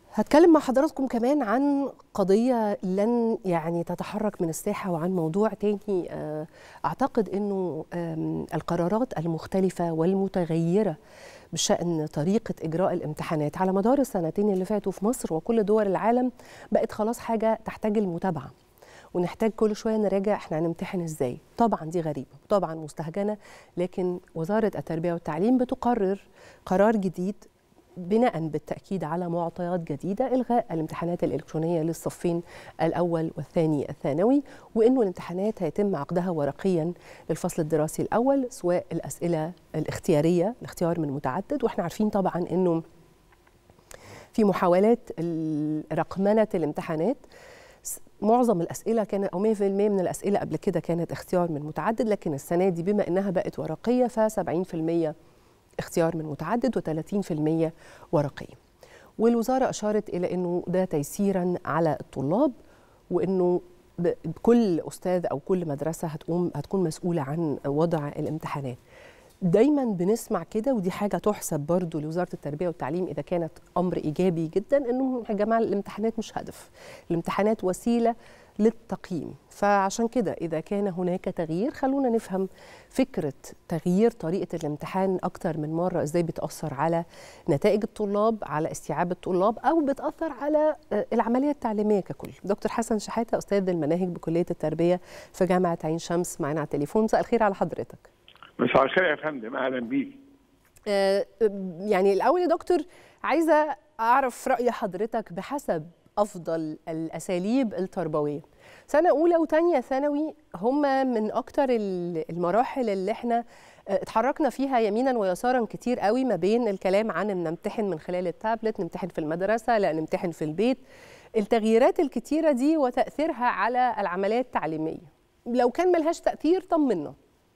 هتكلم مع حضراتكم كمان عن قضية لن يعني تتحرك من الساحة وعن موضوع تاني أعتقد أنه القرارات المختلفة والمتغيرة بشأن طريقة إجراء الامتحانات على مدار السنتين اللي فاتوا في مصر وكل دول العالم بقت خلاص حاجة تحتاج المتابعة ونحتاج كل شويه نراجع احنا هنمتحن ازاي طبعا دي غريبه طبعا مستهجنه لكن وزاره التربيه والتعليم بتقرر قرار جديد بناء بالتاكيد على معطيات جديده الغاء الامتحانات الالكترونيه للصفين الاول والثاني الثانوي وانه الامتحانات هيتم عقدها ورقيا للفصل الدراسي الاول سواء الاسئله الاختياريه الاختيار من متعدد واحنا عارفين طبعا انه في محاولات رقمنه الامتحانات معظم الاسئله كانت او 100% من الاسئله قبل كده كانت اختيار من متعدد لكن السنه دي بما انها بقت ورقيه ف70% اختيار من متعدد و30% ورقيه. والوزاره اشارت الى انه ده تيسيرا على الطلاب وانه كل استاذ او كل مدرسه هتقوم هتكون مسؤوله عن وضع الامتحانات. دايما بنسمع كده ودي حاجه تحسب برضو لوزاره التربيه والتعليم اذا كانت امر ايجابي جدا انه يا جماعه الامتحانات مش هدف الامتحانات وسيله للتقييم فعشان كده اذا كان هناك تغيير خلونا نفهم فكره تغيير طريقه الامتحان اكتر من مره ازاي بتاثر على نتائج الطلاب على استيعاب الطلاب او بتاثر على العمليه التعليميه ككل دكتور حسن شحاته استاذ المناهج بكليه التربيه في جامعه عين شمس معنا على التليفون مساء الخير على حضرتك مساء الخير يا فندم اهلا بيك آه يعني الاول يا دكتور عايزه اعرف راي حضرتك بحسب افضل الاساليب التربويه سنه اولى وثانيه ثانوي هم من اكتر المراحل اللي احنا اتحركنا فيها يمينا ويسارا كتير قوي ما بين الكلام عن ان نمتحن من خلال التابلت نمتحن في المدرسه لا نمتحن في البيت التغييرات الكتيره دي وتاثيرها على العمليه التعليميه لو كان ملهاش تاثير طمنا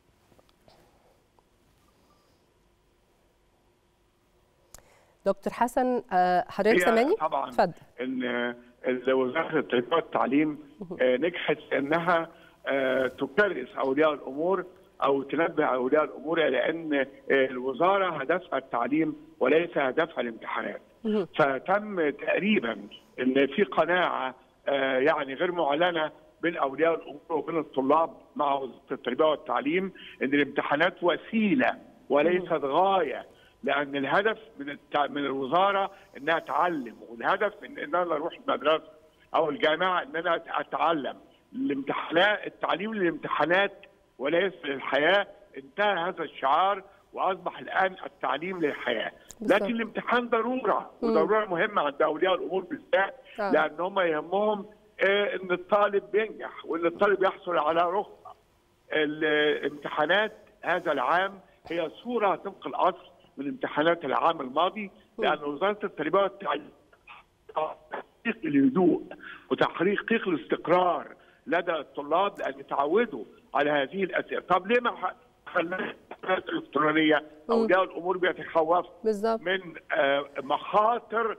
دكتور حسن حضرتك سامعني؟ طبعا اتفضل ان وزاره التربيه والتعليم نجحت انها تكرس اولياء الامور او تنبه اولياء الامور الى ان الوزاره هدفها التعليم وليس هدفها الامتحانات. فتم تقريبا ان في قناعه يعني غير معلنه بين اولياء الامور وبين الطلاب مع وزاره التربيه والتعليم ان الامتحانات وسيله وليست غايه لان الهدف من التع... من الوزاره انها تعلم والهدف من ان انا اروح المدرسه او الجامعه ان انا اتعلم الامتحانات التعليم للامتحانات وليس للحياه انتهى هذا الشعار واصبح الان التعليم للحياه لكن الامتحان ضروره وضروره مهمه عند اولياء الامور بالذات لان هم يهمهم آه ان الطالب بينجح وان الطالب يحصل على رخصه الامتحانات هذا العام هي صوره طبق الاصل من امتحانات العام الماضي لان وزاره التربيه والتعليم تحقيق الهدوء وتحقيق الاستقرار لدى الطلاب لان يتعودوا على هذه الاسئله، طب ليه ما خلينا الالكترونيه؟ اولياء الامور بيتخوفوا من مخاطر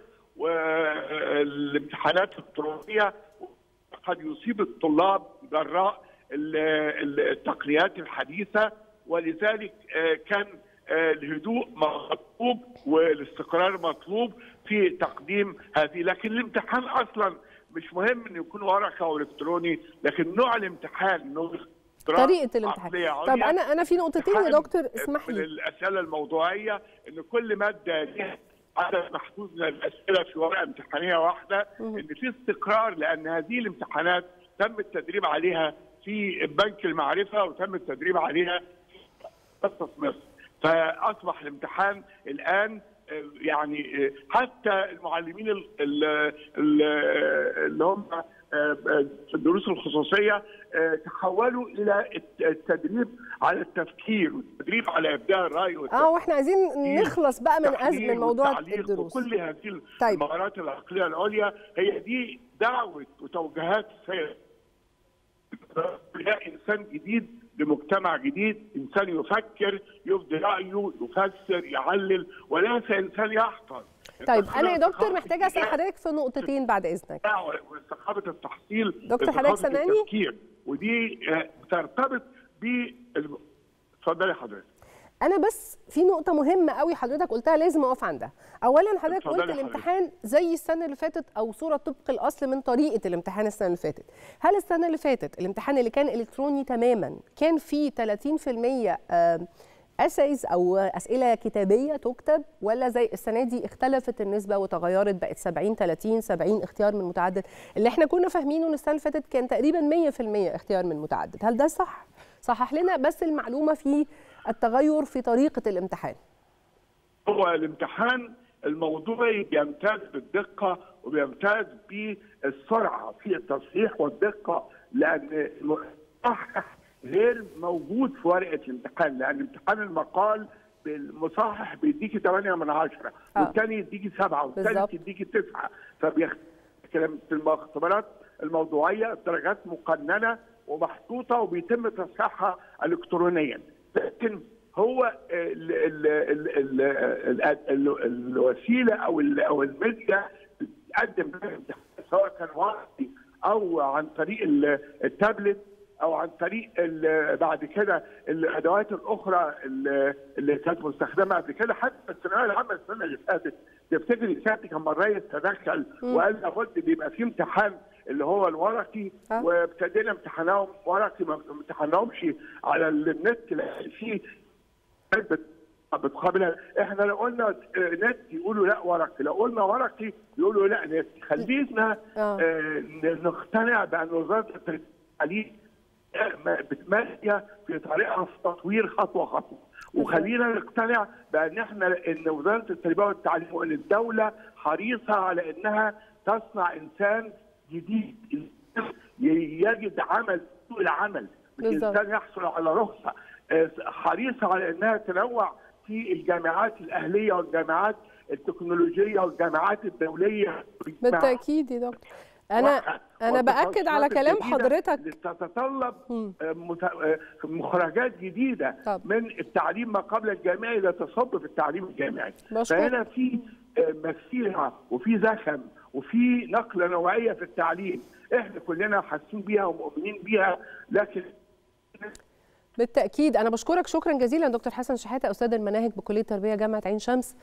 والامتحانات الالكترونيه قد يصيب الطلاب جراء التقنيات الحديثه ولذلك كان الهدوء مطلوب والاستقرار مطلوب في تقديم هذه لكن الامتحان اصلا مش مهم انه يكون ورقه او الكتروني لكن نوع الامتحان انه طريقه الامتحان طب انا انا في نقطتين يا دكتور اسمح لي من الاسئله الموضوعيه ان كل ماده ليها عدد محدود من الاسئله في ورقه امتحانيه واحده ان في استقرار لان هذه الامتحانات تم التدريب عليها في بنك المعرفه وتم التدريب عليها في مصر فاصبح الامتحان الان يعني حتى المعلمين اللي هم في الدروس الخصوصيه تحولوا الى التدريب على التفكير والتدريب على ابداع الراي اه واحنا عايزين نخلص بقى من ازمه موضوع الدروس وكل هذه طيب. المهارات العقليه العليا هي دي دعوه وتوجيهات السيد انسان جديد لمجتمع جديد انسان يفكر يبدي رايه يفسر يعلل وليس انسان يحفظ طيب انا يا دكتور محتاجه اسال حضرتك في نقطتين بعد اذنك ثقافه التحصيل دكتور حضرتك سامعني التفكير ودي ترتبط ب اتفضلي حضرتك انا بس في نقطه مهمه قوي حضرتك قلتها لازم اقف عندها اولا حضرتك اتفضلي قلت حضرتك. الامتحان زي السنه اللي فاتت او صوره طبق الاصل من طريقه الامتحان السنه اللي فاتت هل السنه اللي فاتت الامتحان اللي كان الكتروني تماما كان فيه 30% آم، اسايز او اسئله كتابيه تكتب ولا زي السنه دي اختلفت النسبه وتغيرت بقت 70 30 70 اختيار من متعدد اللي احنا كنا فاهمينه ان السنه اللي فاتت كان تقريبا 100% اختيار من متعدد هل ده صح صحح لنا بس المعلومه في التغير في طريقه الامتحان هو الامتحان الموضوعي بيمتاز بالدقة وبيمتاز بالسرعة في التصحيح والدقة لأن المصحح غير موجود في ورقة الامتحان لأن امتحان المقال المصحح بيديكي 8 من 10 آه. والثاني يديكي 7 بالظبط. والثالث يديكي 9 فبيختلف الكلام في الاختبارات الموضوعية الدرجات مقننة ومحطوطة وبيتم تصحيحها إلكترونيا لكن هو ال ال ال ال ال ال الوسيله او ال او الميديا بتقدم بها الامتحان سواء كان ورقي او عن طريق ال- التابلت او عن طريق ال- بعد كده الادوات الاخرى ال- اللي كانت مستخدمه قبل كده حتى الثانويه العامه السنه اللي فاتت تفتكري ساعتها كان الرئيس تدخل وقال لابد ان يبقى في امتحان اللي هو الورقي آه. وابتدينا امتحانهم ورقي ما امتحناهمش على النت لان في بت- بتقابلها احنا لو قلنا آه، نت يقولوا لا ورقي لو قلنا ورقي يقولوا لا نت خلينا آه. آه، ن- نقتنع بان وزاره التعليم ماشيه في طريقها في تطوير خطوه خطوه وخلينا نقتنع بان احنا ان وزاره التربيه والتعليم وان الدوله حريصه على انها تصنع انسان جديد يجد عمل سوق العمل مش بالظبط. انسان يحصل على رخصه آه، حريصه على انها تنوع في الجامعات الاهليه والجامعات التكنولوجيه والجامعات الدوليه بالتاكيد يا دكتور انا انا باكد على كلام حضرتك تتطلب مم. آه، مت- آه، مخرجات جديده طب. من التعليم ما قبل الجامعي لا تصب في التعليم الجامعي بشكر. فهنا في آه، مسيره وفي زخم وفي نقله نوعيه في التعليم احنا كلنا حاسين بيها ومؤمنين بيها لكن بالتاكيد انا بشكرك شكرا جزيلا دكتور حسن شحاته استاذ المناهج بكليه التربيه جامعه عين شمس